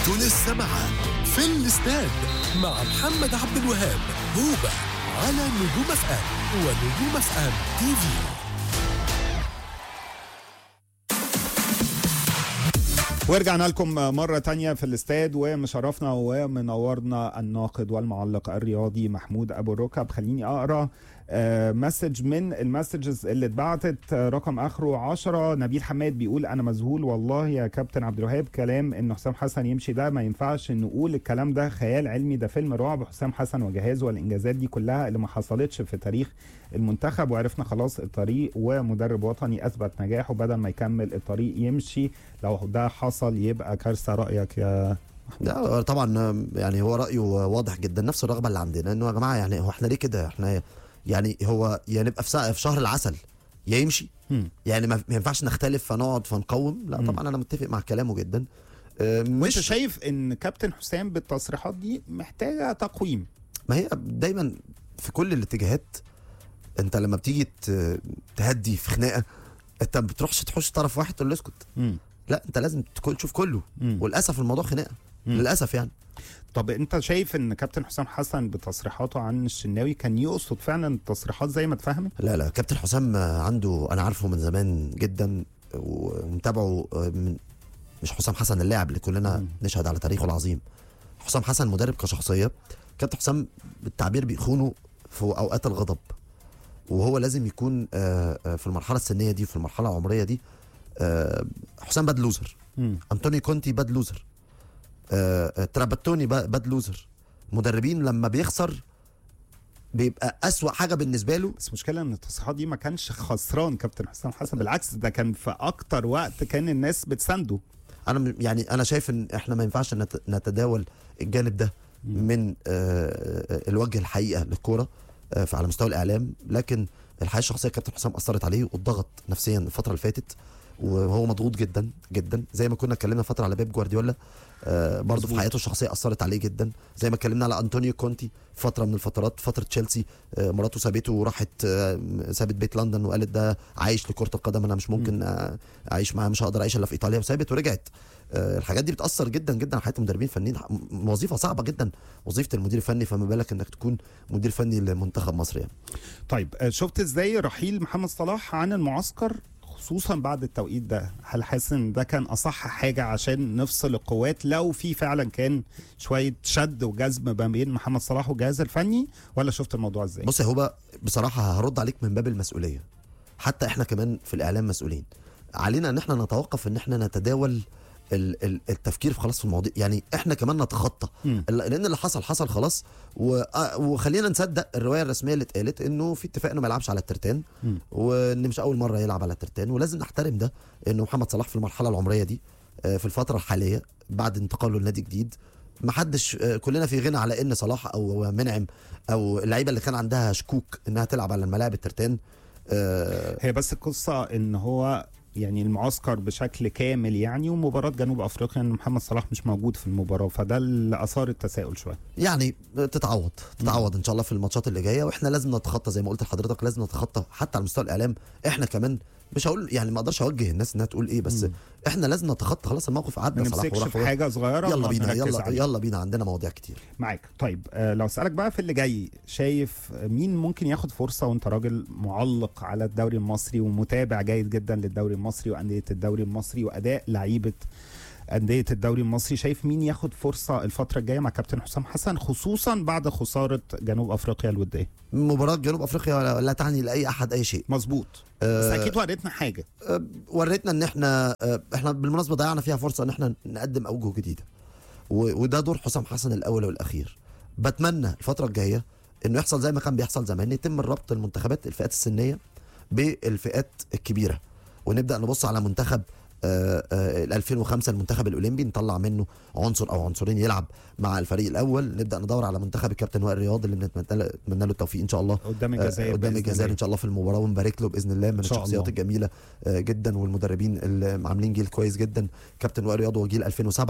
انتوا لسه معاه في الاستاد مع محمد عبد الوهاب هوبا على نجوم اف ام ونجوم اف ام تي في ورجعنا لكم مرة تانية في الاستاد ومشرفنا ومنورنا الناقد والمعلق الرياضي محمود أبو الركب خليني أقرأ آه، مسج من المسجز اللي اتبعتت آه، رقم اخره 10 نبيل حماد بيقول انا مذهول والله يا كابتن عبد الوهاب كلام ان حسام حسن يمشي ده ما ينفعش نقول الكلام ده خيال علمي ده فيلم رعب حسام حسن وجهازه والانجازات دي كلها اللي ما حصلتش في تاريخ المنتخب وعرفنا خلاص الطريق ومدرب وطني اثبت نجاحه بدل ما يكمل الطريق يمشي لو ده حصل يبقى كارثه رايك يا لا طبعا يعني هو رايه واضح جدا نفس الرغبه اللي عندنا انه يا جماعه يعني هو احنا ليه كده احنا يعني هو يا نبقى في سا- في شهر العسل يا يمشي مم. يعني ما ما ينفعش نختلف فنقعد فنقوم لا طبعا انا متفق مع كلامه جدا آه، وانت مش شايف ان كابتن حسام بالتصريحات دي محتاجه تقويم ما هي دايما في كل الاتجاهات انت لما بتيجي ت- تهدي في خناقه انت ما بتروحش تحوش طرف واحد تقول له اسكت مم. لا انت لازم تكون- تشوف كله مم. وللاسف الموضوع خناقه مم. للاسف يعني طب انت شايف ان كابتن حسام حسن بتصريحاته عن الشناوي كان يقصد فعلا التصريحات زي ما اتفهمت لا لا كابتن حسام عنده انا عارفه من زمان جدا ومتابعه من مش حسام حسن اللاعب اللي كلنا مم. نشهد على تاريخه العظيم حسام حسن مدرب كشخصيه كابتن حسام بالتعبير بيخونه في اوقات الغضب وهو لازم يكون آه، آه، في المرحله السنيه دي وفي المرحله العمريه دي آه، حسام باد لوزر مم. انطوني كونتي باد لوزر آه، آه، تراباتوني با- باد لوزر مدربين لما بيخسر بيبقى أسوأ حاجه بالنسبه له بس المشكله ان التصريحات دي ما كانش خسران كابتن حسام حسن بالعكس ده كان في اكتر وقت كان الناس بتسانده انا م- يعني انا شايف ان احنا ما ينفعش نت- نتداول الجانب ده من آه، آه، الوجه الحقيقه للكوره آه، على مستوى الاعلام لكن الحياه الشخصيه كابتن حسام اثرت عليه واتضغط نفسيا الفتره اللي فاتت وهو مضغوط جدا جدا زي ما كنا اتكلمنا فتره على بيب جوارديولا آه، برضه في مظبوط. حياته الشخصيه اثرت عليه جدا زي ما اتكلمنا على انطونيو كونتي فتره من الفترات فتره تشيلسي آه، مراته سابته وراحت آه، سابت بيت لندن وقالت ده عايش لكره القدم انا مش ممكن آه، اعيش معاه مش هقدر اعيش الا في ايطاليا وسابت ورجعت آه، الحاجات دي بتاثر جدا جدا على حياه المدربين الفنيين م- وظيفه صعبه جدا وظيفه المدير الفني فما بالك انك تكون مدير فني لمنتخب مصر يعني طيب آه، شفت ازاي رحيل محمد صلاح عن المعسكر خصوصا بعد التوقيت ده هل حاسس ان ده كان اصح حاجه عشان نفصل القوات لو في فعلا كان شويه شد وجذب ما بين محمد صلاح والجهاز الفني ولا شفت الموضوع ازاي بص يا هوبا بصراحه هرد عليك من باب المسؤوليه حتى احنا كمان في الاعلام مسؤولين علينا ان احنا نتوقف ان احنا نتداول ال- ال- التفكير في خلاص في المواضيع يعني احنا كمان نتخطى مم. ال- لان اللي حصل حصل خلاص و- آه، وخلينا نصدق الروايه الرسميه اللي اتقالت انه في اتفاق انه ما يلعبش على الترتان مم. وان مش اول مره يلعب على الترتان ولازم نحترم ده انه محمد صلاح في المرحله العمريه دي آه، في الفتره الحاليه بعد انتقاله لنادي جديد ما حدش آه، كلنا في غنى على ان صلاح او منعم او اللعيبه اللي كان عندها شكوك انها تلعب على الملاعب الترتان آه، هي بس القصه ان هو يعني المعسكر بشكل كامل يعني ومباراه جنوب افريقيا ان محمد صلاح مش موجود في المباراه فده اللي اثار التساؤل شويه يعني تتعوض تتعوض ان شاء الله في الماتشات اللي جايه واحنا لازم نتخطى زي ما قلت لحضرتك لازم نتخطى حتى على مستوى الاعلام احنا كمان مش هقول يعني ما اقدرش اوجه الناس انها تقول ايه بس مم. احنا لازم نتخطى خلاص الموقف ما عدى صلاح نمسكش وراح في وراح. حاجه صغيره يلا ونقعد بينا نركز يلا عليها. يلا بينا عندنا مواضيع كتير معاك طيب آه لو اسالك بقى في اللي جاي شايف مين ممكن ياخد فرصه وانت راجل معلق على الدوري المصري ومتابع جيد جدا للدوري المصري وانديه الدوري المصري واداء لعيبه انديه الدوري المصري شايف مين ياخد فرصه الفتره الجايه مع كابتن حسام حسن خصوصا بعد خساره جنوب افريقيا الوديه مباراه جنوب افريقيا لا, لا تعني لاي احد اي شيء مظبوط بس آه، اكيد وريتنا حاجه آه، وريتنا ان احنا آه، احنا بالمناسبه ضيعنا فيها فرصه ان احنا نقدم اوجه جديده و- وده دور حسام حسن الاول والاخير بتمنى الفتره الجايه انه يحصل زي ما كان بيحصل زمان يتم الربط المنتخبات الفئات السنيه بالفئات الكبيره ونبدا نبص على منتخب آه، آه، ال 2005 المنتخب الاولمبي نطلع منه عنصر او عنصرين يلعب مع الفريق الاول نبدا ندور على منتخب الكابتن وائل رياض اللي بنتمنى له نتمنى له التوفيق ان شاء الله قدام آه، الجزائر قدام بإذن الجزائر الله. ان شاء الله في المباراه ونبارك له باذن الله من شاء الشخصيات الله. الجميله آه، جدا والمدربين اللي عاملين جيل كويس جدا كابتن وائل رياض وجيل 2007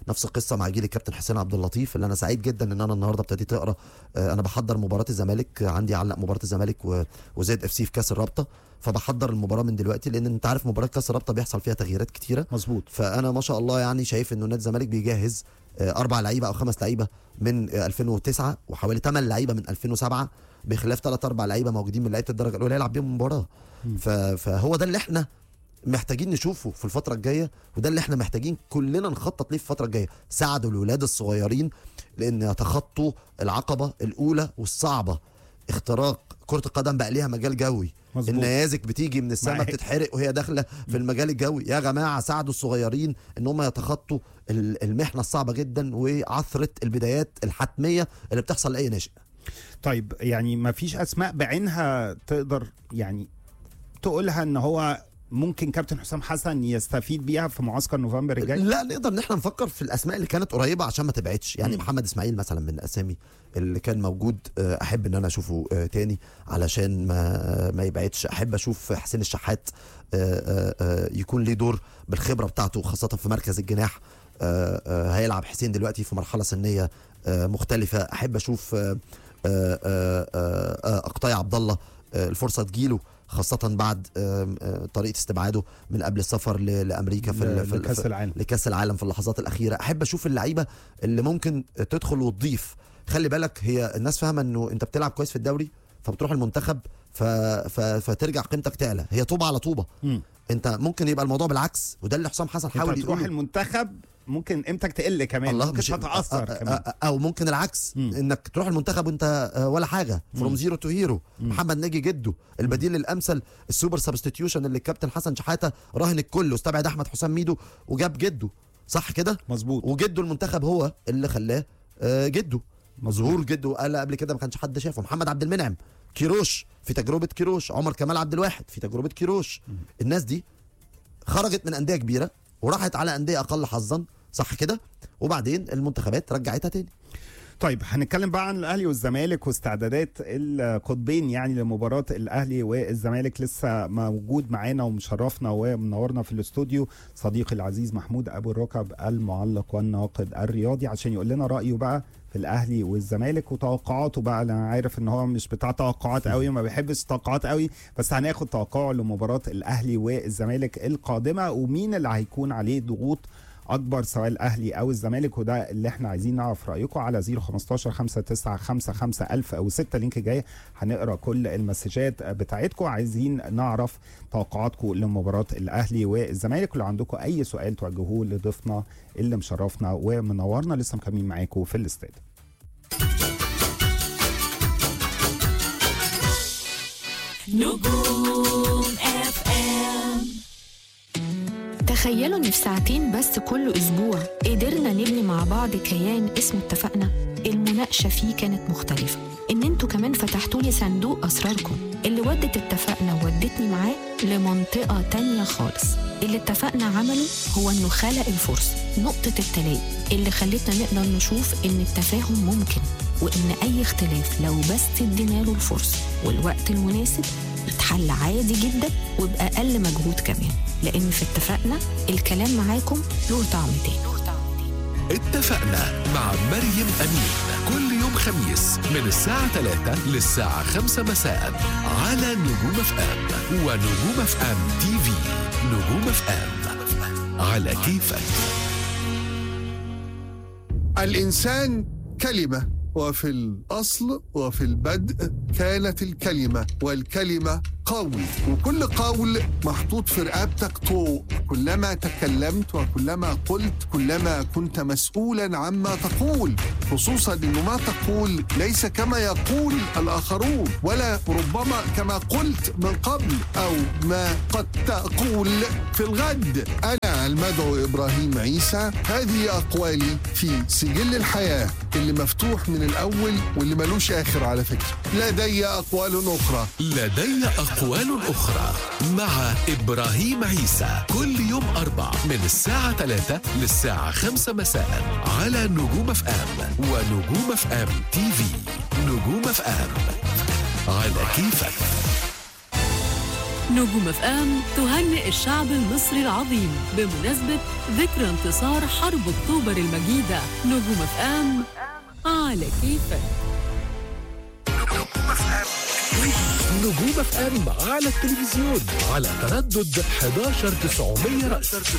نفس القصه مع جيل الكابتن حسين عبد اللطيف اللي انا سعيد جدا ان انا النهارده ابتديت اقرا آه، انا بحضر مباراه الزمالك عندي علق مباراه الزمالك و- وزد اف سي في كاس الرابطه فبحضر المباراه من دلوقتي لان انت عارف مباراه كاس الرابطه بيحصل فيها تغييرات كتيره مظبوط فانا ما شاء الله يعني شايف انه نادي الزمالك بيجهز آه، اربع لعيبه او خمس لعيبه من آه، 2009 وحوالي ثمان لعيبه من 2007 بخلاف ثلاث اربع لعيبه موجودين من لعيبه الدرجه الاولى يلعب بيهم المباراه ف- فهو ده اللي احنا محتاجين نشوفه في الفترة الجاية وده اللي احنا محتاجين كلنا نخطط ليه في الفترة الجاية ساعدوا الولاد الصغيرين لأن يتخطوا العقبة الأولى والصعبة اختراق كرة القدم بقى ليها مجال جوي مظبوط. النيازك بتيجي من السماء معاك. بتتحرق وهي داخلة في المجال الجوي يا جماعة ساعدوا الصغيرين ان هم يتخطوا ال- المحنة الصعبة جدا وعثرة البدايات الحتمية اللي بتحصل لأي ناشئ طيب يعني ما فيش اسماء بعينها تقدر يعني تقولها ان هو ممكن كابتن حسام حسن يستفيد بيها في معسكر نوفمبر الجاي لا نقدر ان احنا نفكر في الاسماء اللي كانت قريبه عشان ما تبعدش يعني محمد اسماعيل مثلا من الاسامي اللي كان موجود آه، احب ان انا اشوفه آه، تاني علشان ما ما يبعدش احب اشوف حسين الشحات آه، آه، آه، يكون ليه دور بالخبره بتاعته خاصه في مركز الجناح آه، آه، هيلعب حسين دلوقتي في مرحله سنيه آه، مختلفه احب اشوف آه، آه، آه، آه، آه، اقطاي عبد الله آه، الفرصه تجيله خاصة بعد آم، آه، طريقة استبعاده من قبل السفر ل- لأمريكا في ال- في ال- لكأس في- العالم. لكاس العالم في اللحظات الاخيره احب اشوف اللعيبه اللي ممكن تدخل وتضيف خلي بالك هي الناس فاهمه انه انت بتلعب كويس في الدوري فبتروح المنتخب ف... ف... فترجع قيمتك تعلى هي طوبه على طوبه مم. انت ممكن يبقى الموضوع بالعكس وده اللي حسام حسن انت حاول تروح يقوله المنتخب ممكن قيمتك تقل كمان الله ممكن مش تتاثر أ- أ- كمان أ- او ممكن العكس مم. انك تروح المنتخب وانت آه، ولا حاجه فروم زيرو تو هيرو محمد ناجي جده البديل الامثل السوبر سبستيتيوشن اللي الكابتن حسن شحاته راهن الكل واستبعد احمد حسام ميدو وجاب جده صح كده مظبوط وجده المنتخب هو اللي خلاه آه، جده ظهور جده قال قبل كده ما كانش حد شافه محمد عبد المنعم كيروش في تجربه كيروش عمر كمال عبد الواحد في تجربه كيروش الناس دي خرجت من انديه كبيره وراحت على انديه اقل حظا صح كده وبعدين المنتخبات رجعتها تاني طيب هنتكلم بقى عن الاهلي والزمالك واستعدادات القطبين يعني لمباراه الاهلي والزمالك لسه موجود معانا ومشرفنا ومنورنا في الاستوديو صديقي العزيز محمود ابو الركب المعلق والناقد الرياضي عشان يقول لنا رايه بقى في الاهلي والزمالك وتوقعاته بقى انا عارف ان هو مش بتاع توقعات قوي ما بيحبش التوقعات قوي بس هناخد توقعه لمباراه الاهلي والزمالك القادمه ومين اللي هيكون عليه ضغوط اكبر سواء الاهلي او الزمالك وده اللي احنا عايزين نعرف رايكم على 015 5955 1000 او 6 لينك جاي هنقرا كل المسجات بتاعتكم عايزين نعرف توقعاتكم لمباراه الاهلي والزمالك ولو عندكم اي سؤال توجهوه لضيفنا اللي مشرفنا ومنورنا لسه مكملين معاكم في الاستاد نجوم اف ام تخيلوا ان في ساعتين بس كل اسبوع قدرنا نبني مع بعض كيان اسمه اتفقنا المناقشه فيه كانت مختلفه ان انتوا كمان فتحتوا لي صندوق اسراركم اللي ودت اتفقنا وودتني معاه لمنطقه تانية خالص اللي اتفقنا عمله هو انه خلق الفرصه نقطه التلاقي اللي خلتنا نقدر نشوف ان التفاهم ممكن وان اي اختلاف لو بس ادينا له الفرصه والوقت المناسب اتحل عادي جدا وباقل مجهود كمان لان في اتفقنا الكلام معاكم له طعم تاني اتفقنا مع مريم أمين كل يوم خميس من الساعة 3 للساعة 5 مساء على نجوم اف ام ونجوم اف ام تي في نجوم اف ام على كيفك الإنسان كلمة وفي الأصل وفي البدء كانت الكلمة والكلمة قول وكل قول محطوط في رقبتك طوق كلما تكلمت وكلما قلت كلما كنت مسؤولا عما تقول خصوصا أنه ما تقول ليس كما يقول الآخرون ولا ربما كما قلت من قبل أو ما قد تقول في الغد أنا المدعو إبراهيم عيسى هذه أقوالي في سجل الحياة اللي مفتوح من الأول واللي ملوش آخر على فكرة لدي أقوال أخرى لدي أقوال أخرى مع إبراهيم عيسى كل يوم أربع من الساعة 3 للساعة 5 مساء على نجوم اف ام ونجوم اف ام تي في نجوم اف ام على كيفك نجوم اف ام تهنئ الشعب المصري العظيم بمناسبة ذكرى انتصار حرب اكتوبر المجيدة نجوم اف ام على كيفك نجوم اف ام على التلفزيون على تردد 11900 رأس